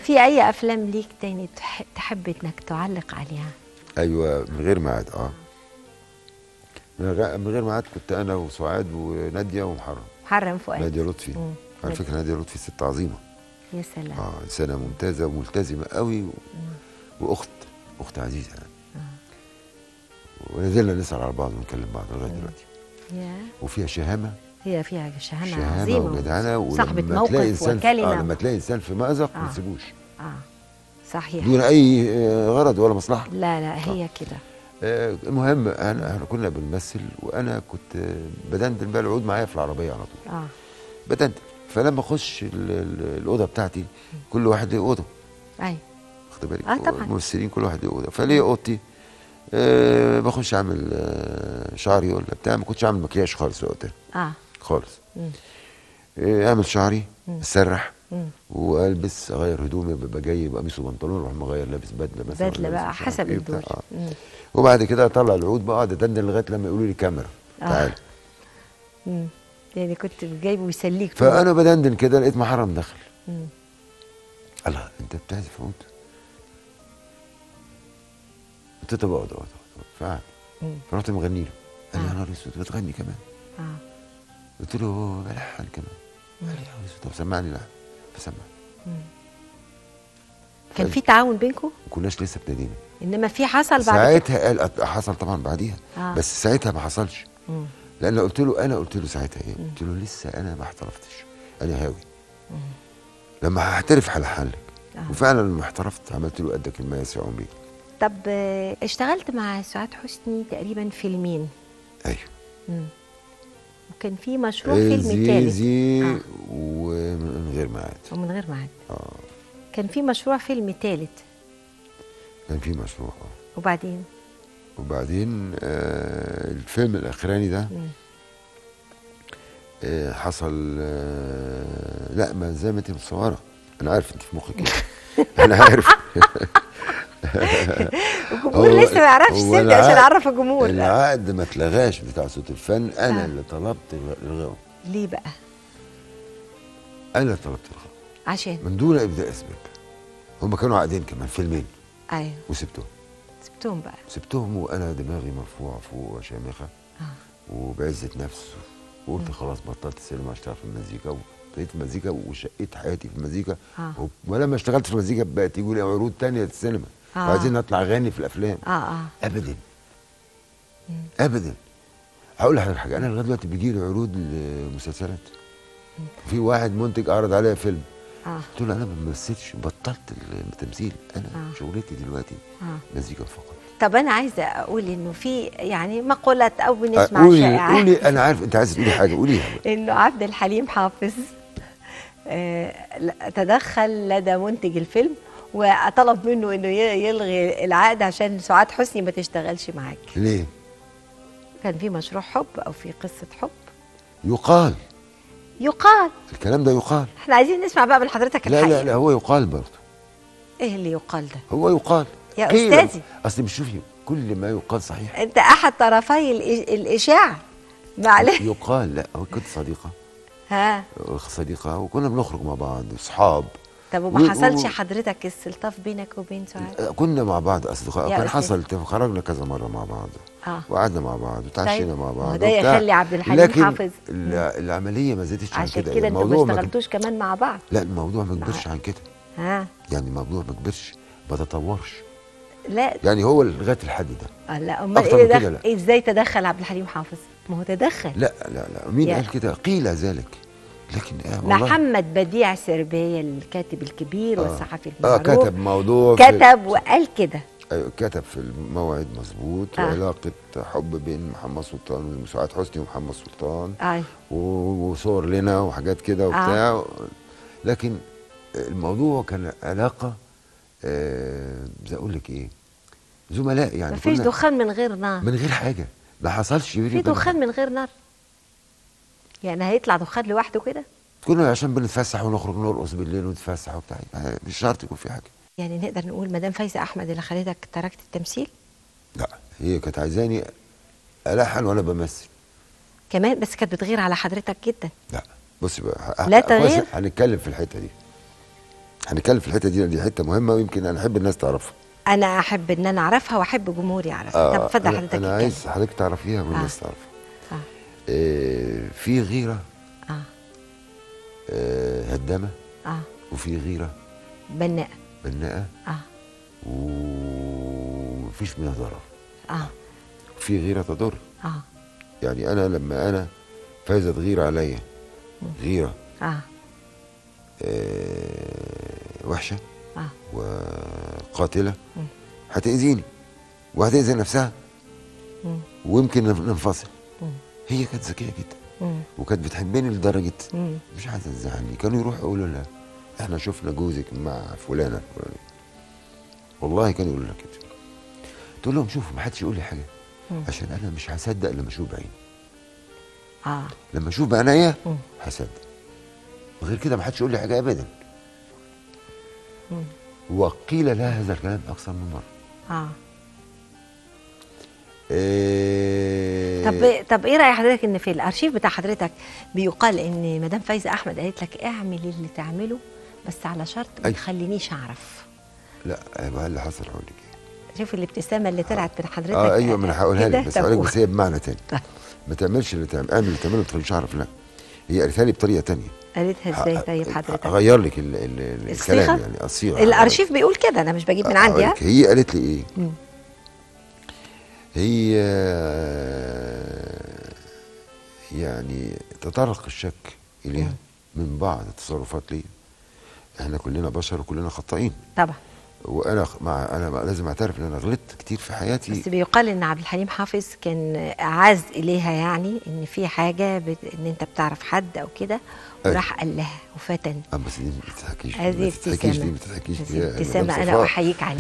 في اي افلام ليك تاني تح- تحب انك تعلق عليها ايوه من غير ميعاد اه من غ- من غير ميعاد كنت انا وسعاد وناديه ومحرم محرم فؤاد ناديه لطفي مم. على فكره ناديه لطفي ست عظيمه يا سلام اه انسانه ممتازه وملتزمه قوي و... واخت اخت عزيزه يعني ونزلنا نسال على بعض ونكلم بعض لغايه دلوقتي يا وفيها شهامه هي فيها شهامه, شهامه عظيمه وجدعنه صاحبة ولما تلاقي موقف انسان وكلمه آه لما تلاقي انسان في مأزق آه. ما تسيبوش اه صحيح دون اي آه، غرض ولا مصلحه لا لا هي كده آه، المهم انا احنا كنا بنمثل وانا كنت آه، بدندن بقى العود معايا في العربيه على طول اه بدندن فلما اخش ال- ال- الاوضه بتاعتي كل واحد له اوضه اي واخد بالك آه، طبعاً. الممثلين كل واحد له اوضه فليه اوضتي أه بخش اعمل أه شعري ولا بتاع ما كنتش اعمل مكياج خالص وقتها اه خالص مم. أه اعمل شعري اسرح مم. والبس اغير هدومي ببقى جاي بقميص وبنطلون اروح مغير لابس بدله مثلا بدله ولا بقى لابس مش عارف حسب إيه بتاع. الدور آه. مم. وبعد كده اطلع العود بقعد ادندن لغايه لما يقولوا لي كاميرا آه. تعال مم. يعني كنت جايبه يسليك فانا بدندن كده لقيت محرم دخل مم. الله انت بتعزف عود قلت له طب اقعد اقعد اقعد فقعد مم. فرحت مغني له قال لي آه. يا نهار اسود بتغني كمان اه قلت له بلحن كمان قال لي يا نهار اسود طب سمعني لحن فسمع كان في تعاون بينكم ما كناش لسه ابتدينا انما في حصل بعد كده ساعتها قال أت- حصل طبعا بعديها آه. بس ساعتها ما حصلش مم. لان قلت له انا قلت له ساعتها ايه قلت له لسه انا ما احترفتش انا هاوي لما هحترف هلحن لك آه. وفعلا لما احترفت عملت له قدك المقاس يا عمري طب آه، اشتغلت مع سعاد حسني تقريبا فيلمين ايوه مم. وكان في مشروع فيلم ثالث زيزي آه. ومن غير ميعاد ومن غير ميعاد اه كان في مشروع فيلم ثالث كان في مشروع اه وبعدين وبعدين آه الفيلم الاخراني ده مم. آه حصل آه لا ما زي ما انت متصوره انا عارف انت في مخك ايه انا عارف الجمهور هو- لسه ما يعرفش هو سيبني عشان العقد- اعرف الجمهور العقد ما اتلغاش بتاع صوت الفن انا آه. اللي طلبت الغائه ليه بقى انا اللي طلبت الغائه عشان من دون ابداء اسباب هم كانوا عقدين كمان فيلمين ايوه وسبتهم سبتهم بقى سبتهم وانا دماغي مرفوعه فوق شامخه اه وبعزه نفس وقلت خلاص بطلت السينما اشتغل في المزيكا وابتديت في المزيكا وشقيت حياتي في المزيكا آه. و- ولما اشتغلت في المزيكا بقت يجوا لي عروض تانية السينما آه. وعايزين نطلع اغاني في الافلام اه اه ابدا ابدا هقول لحضرتك حاجه انا لغايه دلوقتي بيجي لي عروض لمسلسلات في واحد منتج عرض عليا فيلم اه قلت له انا ما بمثلش بطلت التمثيل انا آه. شغلتي دلوقتي اه مزيكا فقط طب انا عايزه اقول انه في يعني مقولات او بنسمع قولي شائعات قولي انا عارف انت عايز تقولي حاجه قوليها بقى. انه عبد الحليم حافظ آه، ل- تدخل لدى منتج الفيلم وطلب منه انه ي- يلغي العقد عشان سعاد حسني ما تشتغلش معاك ليه؟ كان في مشروع حب او في قصه حب يقال يقال الكلام ده يقال احنا عايزين نسمع بقى من حضرتك لا الحقيقه لا لا هو يقال برضه ايه اللي يقال ده هو يقال يا قيل. أستاذي. اصل مش شوفي كل ما يقال صحيح انت احد طرفي الإش- الاشاعه معلش يقال لا هو كنت صديقه ها صديقه وكنا بنخرج مع بعض اصحاب طب و- وما و- حصلش حضرتك السلطاف بينك وبين سعاد كنا مع بعض اصدقاء يا كان أستاذ. حصل خرجنا كذا مره مع بعض اه وقعدنا مع بعض وتعشينا طيب، مع ما بعض ده وبتاع. يخلي عبد الحليم لكن حافظ. ال- العمليه ما زادتش عن عشان كده كده انتوا ما الموضوع ما كب- اشتغلتوش كمان مع بعض لا الموضوع ما كبرش عن كده ها يعني الموضوع ما كبرش ما تطورش لا يعني هو لغايه الحد ده آه، لا امال أكتر ايه من كده دخل لا. ازاي تدخل عبد الحليم حافظ ما هو تدخل لا لا لا مين يا- قال كده قيل ذلك لكن آه والله محمد بديع سربيه الكاتب الكبير والصحفي اه المعروف كتب موضوع في- كتب وقال كده أيوة كتب في الموعد مظبوط آه. وعلاقة حب بين محمد سلطان وسعاد حسني ومحمد سلطان آه. و- وصور لنا وحاجات كده وبتاع لكن الموضوع كان علاقة آه زي اقول لك ايه زملاء يعني مفيش كنا دخان من غير نار من غير حاجة ما حصلش بيني في وبين دخان من غير نار يعني هيطلع دخان لوحده كده كنا عشان بنتفسح ونخرج نرقص بالليل ونتفسح وبتاع آه، مش شرط يكون في حاجة يعني نقدر نقول مدام فايزه احمد اللي خلتك تركت التمثيل لا هي كانت عايزاني ألحن وأنا بمثل كمان بس كانت بتغير على حضرتك جدا لا بص بقى ه- لا ه- كويس، تغيير؟ هنتكلم في الحته دي هنتكلم في الحته دي لأن دي حته مهمه ويمكن انا احب الناس تعرفها انا احب ان انا اعرفها واحب جمهوري يعرفها طب اتفضل انا, حضرتك أنا اتكلم. عايز حضرتك تعرفيها والناس تعرفها اه آه في غيره اه آه هدامه اه وفي غيره بناء بناءه اه ومفيش منها ضرر اه في غيره تضر اه يعني انا لما انا فايزه تغير عليا غيره اه آه وحشه اه وقاتله هتاذيني وهتاذي نفسها مم. ويمكن ننفصل مم. هي كانت ذكيه جدا مم. وكانت بتحبني لدرجه مم. مش عايزه تزعلني كانوا يروحوا يقولوا لها احنا شفنا جوزك مع فلانه الفلانية. والله كانوا يقولوا لها كده تقول لهم شوفوا ما حدش يقول لي حاجه مم. عشان انا مش هصدق لما اشوف بعيني اه لما اشوف بعينيا مم. هصدق وغير كده ما حدش يقول لي حاجه ابدا مم. وقيل لها هذا الكلام اكثر من مره اه إيه طب طب ايه راي حضرتك ان في الارشيف بتاع حضرتك بيقال ان مدام فايزه احمد قالت لك اعمل اللي تعمله بس على شرط ما أيوة. تخلينيش اعرف لا ما اللي حصل هقول لك إيه. شوف الابتسامه اللي طلعت من حضرتك اه ايوه ما انا هقولها كده. لك بس طب هقول لك قول. بس هي بمعنى تاني طيب. ما تعملش اللي تعمل اعمل اللي تعمله ما تخليش اعرف لا هي قالتها لي بطريقه تانية قالتها ازاي ه- طيب حضرتك اغير لك ال ال ال الصيغة؟ الكلام يعني الصيغه الارشيف بيقول كده انا مش بجيب من عندي هقول ها لك هي قالت لي ايه مم. هي يعني تطرق الشك اليها من بعض التصرفات لي احنا كلنا بشر وكلنا خطائين طبعا وانا خ- مع انا لازم اعترف ان انا غلطت كتير في حياتي بس بيقال ان عبد الحليم حافظ كان اعاز اليها يعني ان في حاجه بت... ان انت بتعرف حد او كده أيوة. وراح قال لها وفتن اه بس دي ما تضحكيش هذه ما تضحكيش دي ابتسامه ما تضحكيش دي هذه يا مدام ابتسامه انا صفاء. احييك عليها